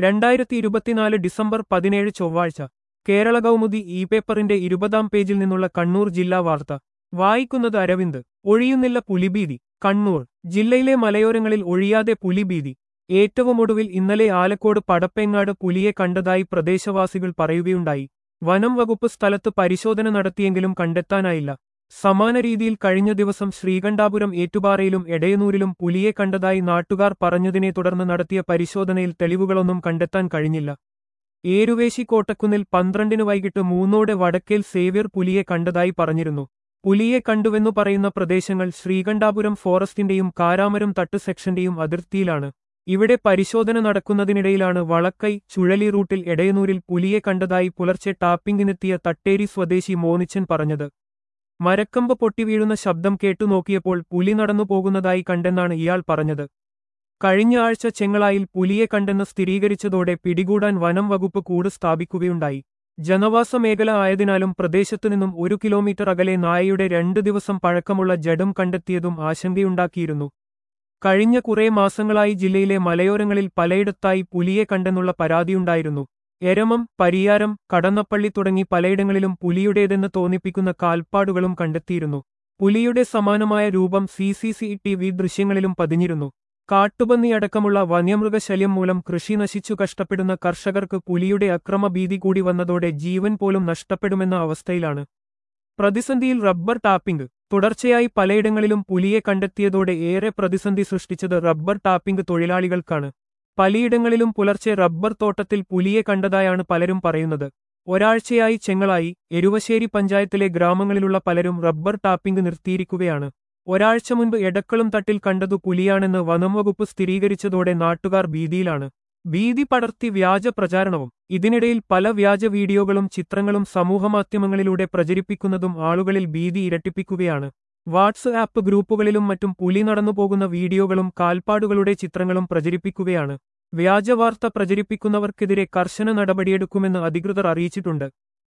രണ്ടായിരത്തി ഇരുപത്തിനാല് ഡിസംബർ പതിനേഴ് ചൊവ്വാഴ്ച കേരള കൗമുദി ഇ പേപ്പറിന്റെ ഇരുപതാം പേജിൽ നിന്നുള്ള കണ്ണൂർ ജില്ലാ വാർത്ത വായിക്കുന്നത് അരവിന്ദ് ഒഴിയുന്നില്ല പുലിഭീതി കണ്ണൂർ ജില്ലയിലെ മലയോരങ്ങളിൽ ഒഴിയാതെ പുലിഭീതി ഏറ്റവും ഒടുവിൽ ഇന്നലെ ആലക്കോട് പടപ്പെങ്ങാട് പുലിയെ കണ്ടതായി പ്രദേശവാസികൾ പറയുകയുണ്ടായി വനം വകുപ്പ് സ്ഥലത്ത് പരിശോധന നടത്തിയെങ്കിലും കണ്ടെത്താനായില്ല സമാന രീതിയിൽ കഴിഞ്ഞ ദിവസം ശ്രീകണ്ഠാപുരം ഏറ്റുപാറയിലും എടയനൂരിലും പുലിയെ കണ്ടതായി നാട്ടുകാർ പറഞ്ഞതിനെ തുടർന്ന് നടത്തിയ പരിശോധനയിൽ തെളിവുകളൊന്നും കണ്ടെത്താൻ കഴിഞ്ഞില്ല ഏരുവേശി കോട്ടക്കുന്നിൽ പന്ത്രണ്ടിന് വൈകിട്ട് മൂന്നോടെ വടക്കേൽ സേവ്യർ പുലിയെ കണ്ടതായി പറഞ്ഞിരുന്നു പുലിയെ കണ്ടുവെന്നു പറയുന്ന പ്രദേശങ്ങൾ ശ്രീകണ്ഠാപുരം ഫോറസ്റ്റിന്റെയും കാരാമരം തട്ട് സെക്ഷന്റെയും അതിർത്തിയിലാണ് ഇവിടെ പരിശോധന നടക്കുന്നതിനിടയിലാണ് വളക്കൈ ചുഴലി റൂട്ടിൽ എടയനൂരിൽ പുലിയെ കണ്ടതായി പുലർച്ചെ ടാപ്പിംഗിനെത്തിയ തട്ടേരി സ്വദേശി മോനിച്ചൻ പറഞ്ഞത് മരക്കമ്പ് പൊട്ടിവീഴുന്ന ശബ്ദം കേട്ടു നോക്കിയപ്പോൾ പുലി നടന്നു പോകുന്നതായി കണ്ടെന്നാണ് ഇയാൾ പറഞ്ഞത് കഴിഞ്ഞ ആഴ്ച ചെങ്ങളായിൽ പുലിയെ കണ്ടെന്ന് സ്ഥിരീകരിച്ചതോടെ പിടികൂടാൻ വനം വകുപ്പ് കൂട് സ്ഥാപിക്കുകയുണ്ടായി ജനവാസ മേഖല ആയതിനാലും പ്രദേശത്തുനിന്നും ഒരു കിലോമീറ്റർ അകലെ നായയുടെ രണ്ടു ദിവസം പഴക്കമുള്ള ജഡം കണ്ടെത്തിയതും ആശങ്കയുണ്ടാക്കിയിരുന്നു കഴിഞ്ഞ കുറേ മാസങ്ങളായി ജില്ലയിലെ മലയോരങ്ങളിൽ പലയിടത്തായി പുലിയെ കണ്ടെന്നുള്ള പരാതിയുണ്ടായിരുന്നു എരമം പരിയാരം കടന്നപ്പള്ളി തുടങ്ങി പലയിടങ്ങളിലും പുലിയുടേതെന്ന് തോന്നിപ്പിക്കുന്ന കാൽപ്പാടുകളും കണ്ടെത്തിയിരുന്നു പുലിയുടെ സമാനമായ രൂപം C C C T V ദൃശ്യങ്ങളിലും പതിഞ്ഞിരുന്നു കാട്ടുപന്നിയടക്കമുള്ള വന്യമൃഗശല്യം മൂലം കൃഷി നശിച്ചു കഷ്ടപ്പെടുന്ന കർഷകർക്ക് പുലിയുടെ അക്രമഭീതി കൂടി വന്നതോടെ ജീവൻ പോലും നഷ്ടപ്പെടുമെന്ന അവസ്ഥയിലാണ് പ്രതിസന്ധിയിൽ റബ്ബർ ടാപ്പിംഗ് തുടർച്ചയായി പലയിടങ്ങളിലും പുലിയെ കണ്ടെത്തിയതോടെ ഏറെ പ്രതിസന്ധി സൃഷ്ടിച്ചത് റബ്ബർ ടാപ്പിംഗ് തൊഴിലാളികൾക്കാണ് പലയിടങ്ങളിലും പുലർച്ചെ റബ്ബർ തോട്ടത്തിൽ പുലിയെ കണ്ടതായാണ് പലരും പറയുന്നത് ഒരാഴ്ചയായി ചെങ്ങളായി എരുവശ്ശേരി പഞ്ചായത്തിലെ ഗ്രാമങ്ങളിലുള്ള പലരും റബ്ബർ ടാപ്പിംഗ് നിർത്തിയിരിക്കുകയാണ് ഒരാഴ്ച മുൻപ് എടക്കളും തട്ടിൽ കണ്ടതു പുലിയാണെന്ന് വനംവകുപ്പ് സ്ഥിരീകരിച്ചതോടെ നാട്ടുകാർ ഭീതിയിലാണ് ഭീതി പടർത്തി വ്യാജ പ്രചാരണവും ഇതിനിടയിൽ പല വ്യാജ വീഡിയോകളും ചിത്രങ്ങളും സമൂഹമാധ്യമങ്ങളിലൂടെ പ്രചരിപ്പിക്കുന്നതും ആളുകളിൽ ഭീതി ഇരട്ടിപ്പിക്കുകയാണ് വാട്സ് ആപ്പ് ഗ്രൂപ്പുകളിലും മറ്റും പുലി നടന്നുപോകുന്ന വീഡിയോകളും കാൽപ്പാടുകളുടെ ചിത്രങ്ങളും പ്രചരിപ്പിക്കുകയാണ് വ്യാജവാർത്ത പ്രചരിപ്പിക്കുന്നവർക്കെതിരെ കർശന നടപടിയെടുക്കുമെന്ന് അധികൃതർ അറിയിച്ചിട്ടുണ്ട്